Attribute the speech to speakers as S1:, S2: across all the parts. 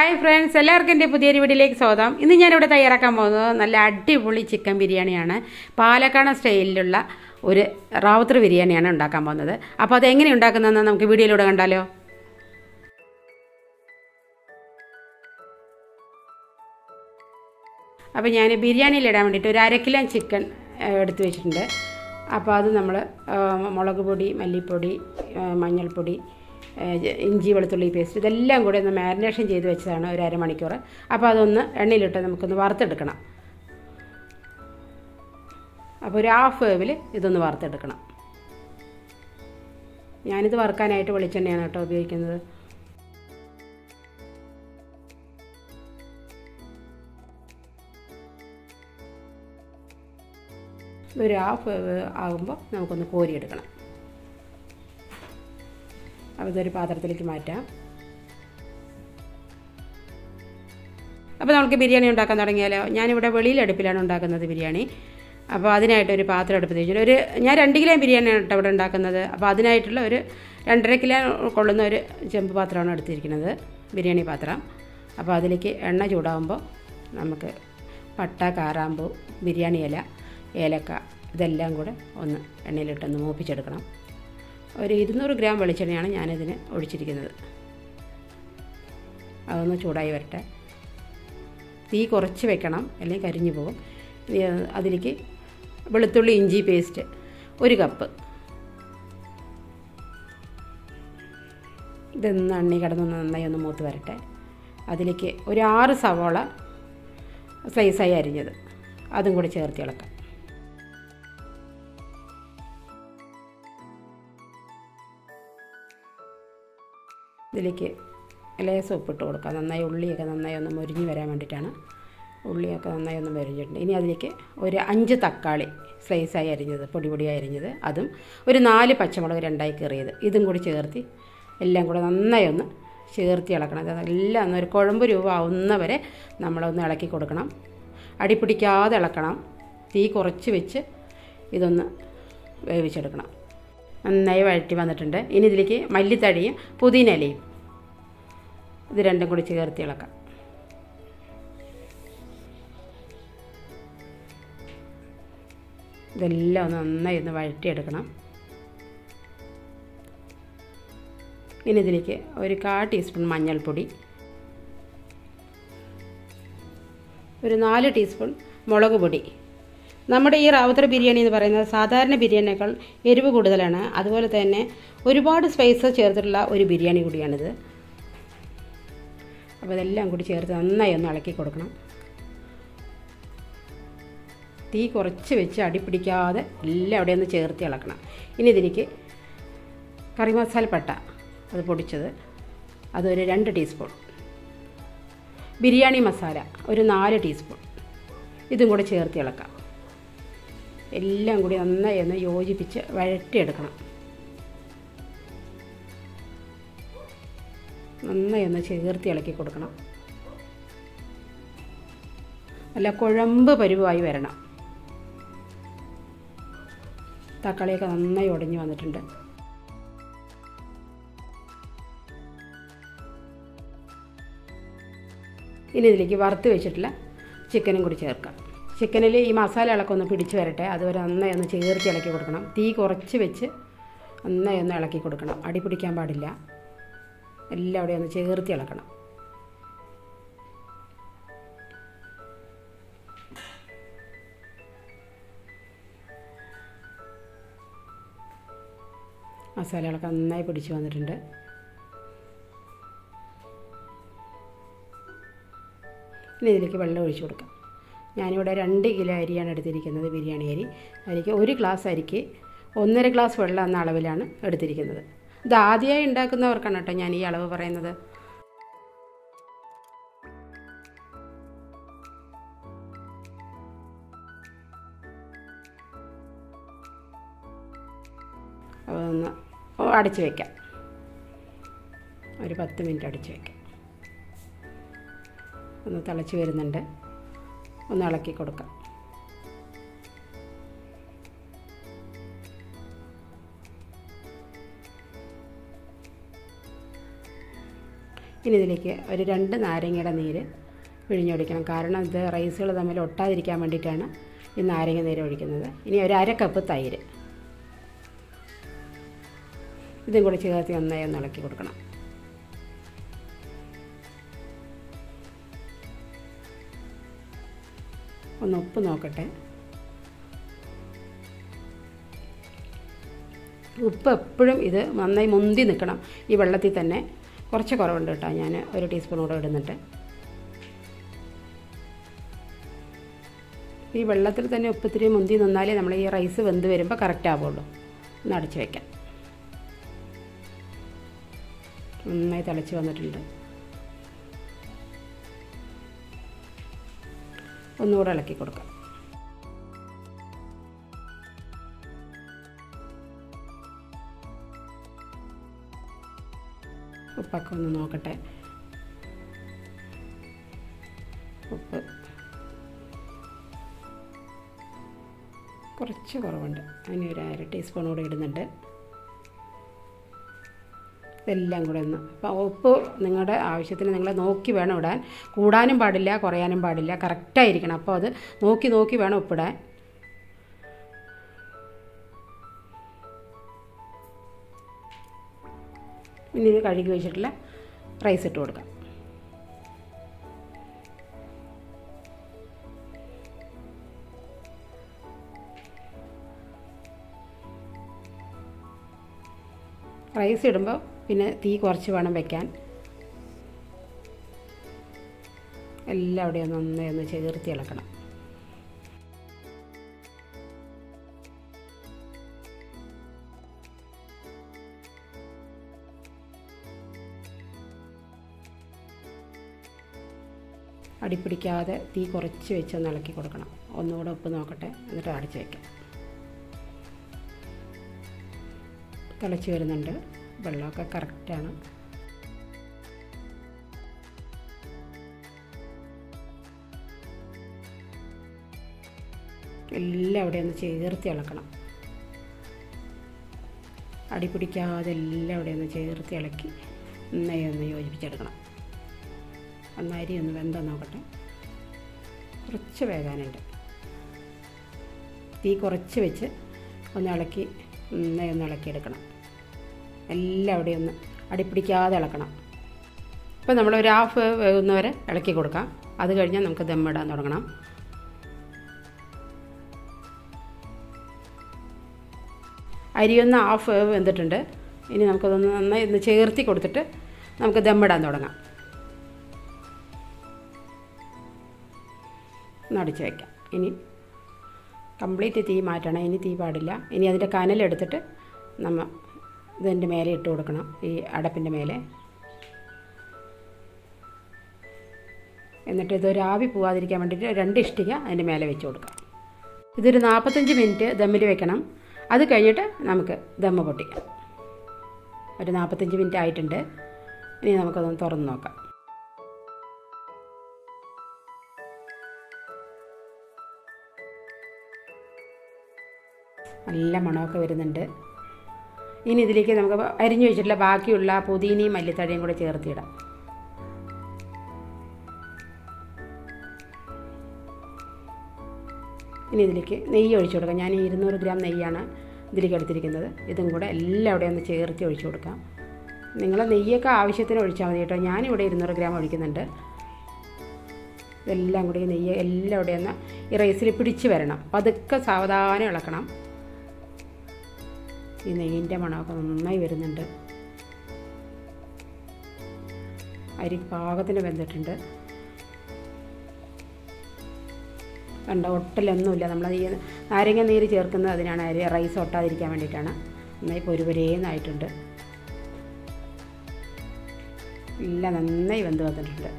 S1: hi friends എല്ലാവർക്കും എൻ്റെ പുതിയൊരു വീഡിയോയിലേക്ക് സ്വാഗതം ഇന്ന് ഞാനിവിടെ തയ്യാറാക്കാൻ പോകുന്നത് നല്ല അടിപൊളി ചിക്കൻ ബിരിയാണിയാണ് പാലക്കാട് സ്റ്റൈലിലുള്ള ഒരു റാവത്തർ ബിരിയാണിയാണ് ഉണ്ടാക്കാൻ പോകുന്നത് അപ്പോൾ അത് എങ്ങനെ ഉണ്ടാക്കുന്നതെന്ന് നമുക്ക് വീഡിയോയിലൂടെ കണ്ടാലോ അപ്പോൾ ഞാൻ ബിരിയാണിയിലിടാൻ വേണ്ടിയിട്ട് ഒരു അര കിലോ ചിക്കൻ എടുത്ത് വെച്ചിട്ടുണ്ട് അപ്പോൾ അത് നമ്മൾ മുളക് പൊടി മല്ലിപ്പൊടി മഞ്ഞൾപ്പൊടി ഇഞ്ചി വെളുത്തുള്ളി പേസ്റ്റ് ഇതെല്ലാം കൂടി ഒന്ന് മാരിനേഷൻ ചെയ്ത് വെച്ചതാണ് ഒരു അരമണിക്കൂർ അപ്പോൾ അതൊന്ന് എണ്ണയിലിട്ട് നമുക്കൊന്ന് വറുത്തെടുക്കണം അപ്പോൾ ഒരു ഹാഫ് വേവിൽ ഇതൊന്ന് വറുത്തെടുക്കണം ഞാനിത് വറുക്കാനായിട്ട് വെളിച്ചെണ്ണയാണ് കേട്ടോ ഉപയോഗിക്കുന്നത് ഒരു ഹാഫ് ആകുമ്പോൾ നമുക്കൊന്ന് കോരിയെടുക്കണം അപ്പോൾ ഇതൊരു പാത്രത്തിലേക്ക് മാറ്റാം അപ്പോൾ നമുക്ക് ബിരിയാണി ഉണ്ടാക്കാൻ തുടങ്ങിയാലോ ഞാനിവിടെ വെളിയിലടുപ്പിലാണ് ഉണ്ടാക്കുന്നത് ബിരിയാണി അപ്പോൾ അതിനായിട്ട് ഒരു പാത്രം എടുപ്പ് വെച്ചിട്ട് ഒരു ഞാൻ രണ്ട് കിലോ ബിരിയാണിയാണ് കേട്ടോ ഇവിടെ ഉണ്ടാക്കുന്നത് അപ്പോൾ അതിനായിട്ടുള്ള ഒരു രണ്ടര കിലോ കൊള്ളുന്ന ഒരു ചെമ്പ് പാത്രമാണ് എടുത്തിരിക്കുന്നത് ബിരിയാണി പാത്രം അപ്പോൾ അതിലേക്ക് എണ്ണ ചൂടാകുമ്പോൾ നമുക്ക് പട്ട കാറാമ്പൂ ബിരിയാണി ഇല ഏലക്ക ഇതെല്ലാം കൂടെ ഒന്ന് എണ്ണയിലിട്ടൊന്ന് മൂപ്പിച്ചെടുക്കണം ഒരു ഇരുന്നൂറ് ഗ്രാം വെളിച്ചെണ്ണയാണ് ഞാനിതിന് ഒഴിച്ചിരിക്കുന്നത് അതൊന്ന് ചൂടായി വരട്ടെ തീ കുറച്ച് വെക്കണം അല്ലെങ്കിൽ കരിഞ്ഞു പോകും അതിലേക്ക് വെളുത്തുള്ളി ഇഞ്ചി പേസ്റ്റ് ഒരു കപ്പ് ഇതൊന്ന് അണ്ണി കിടന്ന് നന്നായി ഒന്ന് മൂത്ത് വരട്ടെ അതിലേക്ക് ഒരു ആറ് സവോള സ്ലൈസായി അരിഞ്ഞത് അതും കൂടി ചേർത്ത് ഇളക്കാം ഇതിലേക്ക് ലേസം ഉപ്പിട്ട് കൊടുക്കുക നന്നായി ഉള്ളിയൊക്കെ നന്നായി ഒന്ന് മുരിഞ്ഞ് വരാൻ വേണ്ടിയിട്ടാണ് ഉള്ളിയൊക്കെ നന്നായി ഒന്ന് മുരിഞ്ഞിട്ടുണ്ട് ഇനി അതിലേക്ക് ഒരു അഞ്ച് തക്കാളി സ്ലൈസായി അരിഞ്ഞത് പൊടി പൊടിയായി അരിഞ്ഞത് അതും ഒരു നാല് പച്ചമുളക് രണ്ടായി കയറിയത് ഇതും കൂടി ചേർത്തി എല്ലാം കൂടെ നന്നായി ഒന്ന് ചേർത്തി ഇളക്കണം എല്ലാം ഒന്ന് ഒരു കുഴമ്പ് രൂപ ആവുന്നവരെ നമ്മളൊന്ന് ഇളക്കി കൊടുക്കണം അടിപ്പിടിക്കാതെ ഇളക്കണം തീ കുറച്ച് വെച്ച് ഇതൊന്ന് വേവിച്ചെടുക്കണം നന്നായി വഴറ്റി വന്നിട്ടുണ്ട് ഇനി ഇതിലേക്ക് മല്ലിത്തടിയും പുതിനയിലയും ഇത് രണ്ടും കൂടി ചേർത്ത് ഇളക്കാം ഇതെല്ലാം ഒന്ന് നന്നായി ഒന്ന് വഴറ്റിയെടുക്കണം ഇനി ഇതിലേക്ക് ഒരു കാ ടീസ്പൂൺ മഞ്ഞൾപ്പൊടി ഒരു നാല് ടീസ്പൂൺ മുളക് പൊടി നമ്മുടെ ഈ റാവുത്തർ ബിരിയാണി എന്ന് പറയുന്നത് സാധാരണ ബിരിയാണിയേക്കാൾ എരിവ് കൂടുതലാണ് അതുപോലെ തന്നെ ഒരുപാട് സ്പൈസസ് ചേർത്തിട്ടുള്ള ഒരു ബിരിയാണി കൂടിയാണിത് അപ്പോൾ ഇതെല്ലാം കൂടി ചേർത്ത് നന്നായി ഒന്ന് ഇളക്കി കൊടുക്കണം തീ കുറച്ച് വെച്ച് അടിപ്പിടിക്കാതെ എല്ലാം അവിടെ ഒന്ന് ചേർത്ത് ഇളക്കണം ഇനി ഇതിലേക്ക് കറി മസാലപ്പട്ട അത് പൊടിച്ചത് അതൊരു രണ്ട് ടീസ്പൂൺ ബിരിയാണി മസാല ഒരു നാല് ടീസ്പൂൺ ഇതും കൂടെ ചേർത്ത് ഇളക്കാം എല്ലാം കൂടി നന്നായി ഒന്ന് യോജിപ്പിച്ച് വഴറ്റിയെടുക്കണം നന്നായി ഒന്ന് ചേർത്തി ഇളക്കി കൊടുക്കണം നല്ല കുഴമ്പ് പരുവായി വരണം തക്കാളിയൊക്കെ നന്നായി ഉടഞ്ഞു വന്നിട്ടുണ്ട് ഇനി ഇതിലേക്ക് വറുത്ത് വെച്ചിട്ടുള്ള ചിക്കനും കൂടി ചേർക്കാം ചിക്കനിൽ ഈ മസാല ഇളക്കം ഒന്ന് പിടിച്ച് വരട്ടെ അതുവരെ നന്നായി ഒന്ന് ചേർത്ത് ഇളക്കി കൊടുക്കണം തീ കുറച്ച് വെച്ച് നന്നായി ഒന്ന് ഇളക്കി കൊടുക്കണം അടി പിടിക്കാൻ പാടില്ല എല്ലാം അവിടെ ഒന്ന് ചേർത്ത് ഇളക്കണം മസാലകളൊക്കെ നന്നായി പിടിച്ച് വന്നിട്ടുണ്ട് ഇനി ഇതിലേക്ക് വെള്ളം ഒഴിച്ചു കൊടുക്കാം ഞാനിവിടെ രണ്ട് കിലോ അരിയാണ് എടുത്തിരിക്കുന്നത് ബിരിയാണി അരി അതിലേക്ക് ഒരു ഗ്ലാസ് അരിക്ക് ഒന്നര ഗ്ലാസ് വെള്ളം എന്ന അളവിലാണ് എടുത്തിരിക്കുന്നത് ഇത് ആദ്യമായി ഉണ്ടാക്കുന്നവർക്കാണ് കേട്ടോ ഞാൻ ഈ അളവ് പറയുന്നത് അതൊന്ന് അടച്ച് വയ്ക്കാം ഒരു പത്ത് മിനിറ്റ് അടച്ച് വയ്ക്കാം ഒന്ന് തിളച്ച് വരുന്നുണ്ട് ഒന്ന് ഇളക്കി കൊടുക്കാം ഇനി ഇതിലേക്ക് ഒരു രണ്ട് നാരങ്ങയുടെ നീര് പിഴിഞ്ഞൊഴിക്കണം കാരണം ഇത് റൈസുകൾ തമ്മിൽ ഒട്ടാതിരിക്കാൻ വേണ്ടിയിട്ടാണ് ഈ നാരങ്ങ നീര് ഒഴിക്കുന്നത് ഇനി ഒരു അര കപ്പ് തൈര് ഇതും കൂടി ചേർത്ത് നന്നായി ഒന്ന് ഇളക്കി കൊടുക്കണം ഒന്ന് ഉപ്പ് നോക്കട്ടെ ഉപ്പ് എപ്പോഴും ഇത് നന്നായി മുന്തി നിൽക്കണം ഈ വെള്ളത്തിൽ തന്നെ കുറച്ച് കുറവുണ്ട് കേട്ടോ ഞാൻ ഒരു ടീസ്പൂൺ കൂടെ ഇടുന്നുണ്ട് ഈ വെള്ളത്തിൽ തന്നെ ഉപ്പ് ഇത്തിരി മുന്തി നിന്നാലേ നമ്മൾ ഈ റൈസ് വെന്ത് വരുമ്പോൾ കറക്റ്റ് ആവുള്ളൂ ഒന്ന് അടച്ച് വയ്ക്കാം നന്നായി തിളച്ച് വന്നിട്ടുണ്ട് ഒന്നുകൂടെ ഇളക്കി കൊടുക്കാം ഉപ്പൊക്കെ ഒന്ന് നോക്കട്ടെ ഉപ്പ് കുറച്ച് കുറവുണ്ട് അതിന് ഒരു അര ടീസ്പൂൺ കൂടെ ഇടുന്നുണ്ട് ഇതെല്ലാം കൂടെ ഒന്ന് അപ്പോൾ ഉപ്പ് നിങ്ങളുടെ ആവശ്യത്തിന് നിങ്ങൾ നോക്കി വേണം ഇടാൻ കൂടാനും പാടില്ല കുറയാനും പാടില്ല കറക്റ്റായിരിക്കണം അപ്പോൾ അത് നോക്കി നോക്കി വേണം ഉപ്പിടാൻ ഇനി ഇത് കഴുകി വെച്ചിട്ടുള്ള റൈസ് ഇട്ട് കൊടുക്കാം റൈസ് ഇടുമ്പോൾ പിന്നെ തീ കുറച്ച് വേണം വെക്കാൻ എല്ലാം അവിടെ ഒന്ന് നന്നായി ഒന്ന് ചേർത്തി ഇളക്കണം അടിപ്പിടിക്കാതെ തീ കുറച്ച് വെച്ച് ഒന്ന് ഇളക്കി കൊടുക്കണം ഒന്നുകൂടെ ഉപ്പ് നോക്കട്ടെ എന്നിട്ട് അടച്ച് വയ്ക്കാം തിളച്ച് വരുന്നുണ്ട് വെള്ളമൊക്കെ കറക്റ്റാണ് എല്ലാം അവിടെ ഒന്ന് ചേർത്ത് ഇളക്കണം അടി പിടിക്കാതെ എല്ലാം അവിടെ ഒന്ന് ചേർത്ത് ഇളക്കി നന്നായി ഒന്ന് യോജിപ്പിച്ചെടുക്കണം ഒന്ന് അരി ഒന്ന് വെന്താ നോക്കട്ടെ കുറച്ച് വേകാനുണ്ട് തീ കുറച്ച് വെച്ച് ഒന്ന് ഇളക്കി നന്നായി ഒന്ന് ഇളക്കിയെടുക്കണം എല്ലാം അവിടെ ഒന്ന് അടിപ്പിടിക്കാതെ ഇളക്കണം ഇപ്പോൾ നമ്മൾ ഒരു ഹാഫ് വേകുന്നവരെ ഇളക്കി കൊടുക്കാം അത് കഴിഞ്ഞാൽ നമുക്ക് ദമ്മിടാൻ തുടങ്ങണം അരിയൊന്ന് ഹാഫ് വേവ് വെന്തിട്ടുണ്ട് ഇനി നമുക്കതൊന്ന് നന്നായി ഒന്ന് ചേർത്തി കൊടുത്തിട്ട് നമുക്ക് ദമ്മിടാൻ തുടങ്ങാം ഒന്ന് അടിച്ച് വയ്ക്കാം ഇനി കംപ്ലീറ്റ് തീ മാറ്റണം ഇനി തീ പാടില്ല ഇനി അതിൻ്റെ കനലെടുത്തിട്ട് നമ്മൾ ഇതിൻ്റെ മേലെ ഇട്ട് കൊടുക്കണം ഈ അടപ്പിൻ്റെ മേലെ എന്നിട്ട് ഇതൊരു ആവി പോവാതിരിക്കാൻ വേണ്ടിയിട്ട് രണ്ട് ഇഷ്ടിക അതിൻ്റെ മേലെ വെച്ച് കൊടുക്കാം ഇതൊരു നാൽപ്പത്തഞ്ച് മിനിറ്റ് ദമ്മിൽ വെക്കണം അത് കഴിഞ്ഞിട്ട് നമുക്ക് ദമ്മ് പൊട്ടിക്കാം ഒരു നാൽപ്പത്തഞ്ച് മിനിറ്റ് ആയിട്ടുണ്ട് ഇനി നമുക്കതൊന്ന് തുറന്ന് നോക്കാം നല്ല മണമൊക്കെ വരുന്നുണ്ട് ഇനി ഇതിലേക്ക് നമുക്ക് അരിഞ്ഞു വെച്ചിട്ടുള്ള ബാക്കിയുള്ള പുതിനയും മല്ലിത്തഴയും കൂടെ ചേർത്തിടാം ഇനി ഇതിലേക്ക് നെയ്യ് ഒഴിച്ചു കൊടുക്കാം ഞാൻ ഇരുന്നൂറ് ഗ്രാം നെയ്യാണ് ഇതിലേക്ക് എടുത്തിരിക്കുന്നത് ഇതും കൂടെ എല്ലാം അവിടെ ഒന്ന് ചേർത്ത് ഒഴിച്ചു കൊടുക്കാം നിങ്ങൾ നെയ്യൊക്കെ ആവശ്യത്തിന് ഒഴിച്ചാൽ മതി കേട്ടോ ഞാനിവിടെ ഇരുന്നൂറ് ഗ്രാം ഒഴിക്കുന്നുണ്ട് ഇതെല്ലാം കൂടി ഈ നെയ്യ് എല്ലാം അവിടെ ഒന്ന് ഈ റൈസിൽ പിടിച്ച് വരണം പതുക്കെ സാവധാനം ഇളക്കണം ഈ നെയ്യിൻ്റെ മണമൊക്കെ നന്നായി വരുന്നുണ്ട് അരി പാകത്തിന് വെന്തിട്ടുണ്ട് കണ്ട ഒട്ടലൊന്നുമില്ല നമ്മൾ ഈ നാരങ്ങ നീര് ചേർക്കുന്നത് അതിനാണ് അരി റൈസ് ഒട്ടാതിരിക്കാൻ വേണ്ടിയിട്ടാണ് നന്നായി പൊരുപൊരേന്നായിട്ടുണ്ട് എല്ലാം നന്നായി വെന്ത് വന്നിട്ടുണ്ട്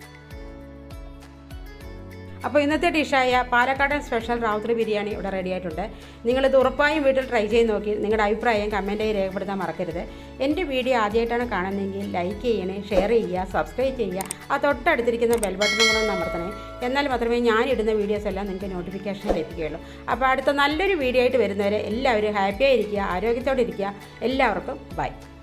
S1: അപ്പോൾ ഇന്നത്തെ ഡിഷായ പാലക്കാടൻ സ്പെഷ്യൽ റാവുത്തറി ബിരിയാണി ഇവിടെ റെഡി ആയിട്ടുണ്ട് നിങ്ങളിത് ഉറപ്പായും വീട്ടിൽ ട്രൈ ചെയ്ത് നോക്കി നിങ്ങളുടെ അഭിപ്രായം കമൻറ്റായി രേഖപ്പെടുത്താൻ മറക്കരുത് എൻ്റെ വീഡിയോ ആദ്യമായിട്ടാണ് കാണുന്നതെങ്കിൽ ലൈക്ക് ചെയ്യണേ ഷെയർ ചെയ്യുക സബ്സ്ക്രൈബ് ചെയ്യുക ആ തൊട്ടടുത്തിരിക്കുന്ന ബെൽ ബട്ടണും കൂടെ ഒന്ന് അമർത്തണേ എന്നാൽ മാത്രമേ ഞാൻ ഇടുന്ന വീഡിയോസ് എല്ലാം നിങ്ങൾക്ക് നോട്ടിഫിക്കേഷൻ ലഭിക്കുകയുള്ളൂ അപ്പോൾ അടുത്ത നല്ലൊരു വീഡിയോ ആയിട്ട് വരുന്നവരെ എല്ലാവരും ഹാപ്പി ആയിരിക്കുക ആരോഗ്യത്തോടെ ഇരിക്കുക എല്ലാവർക്കും ബൈ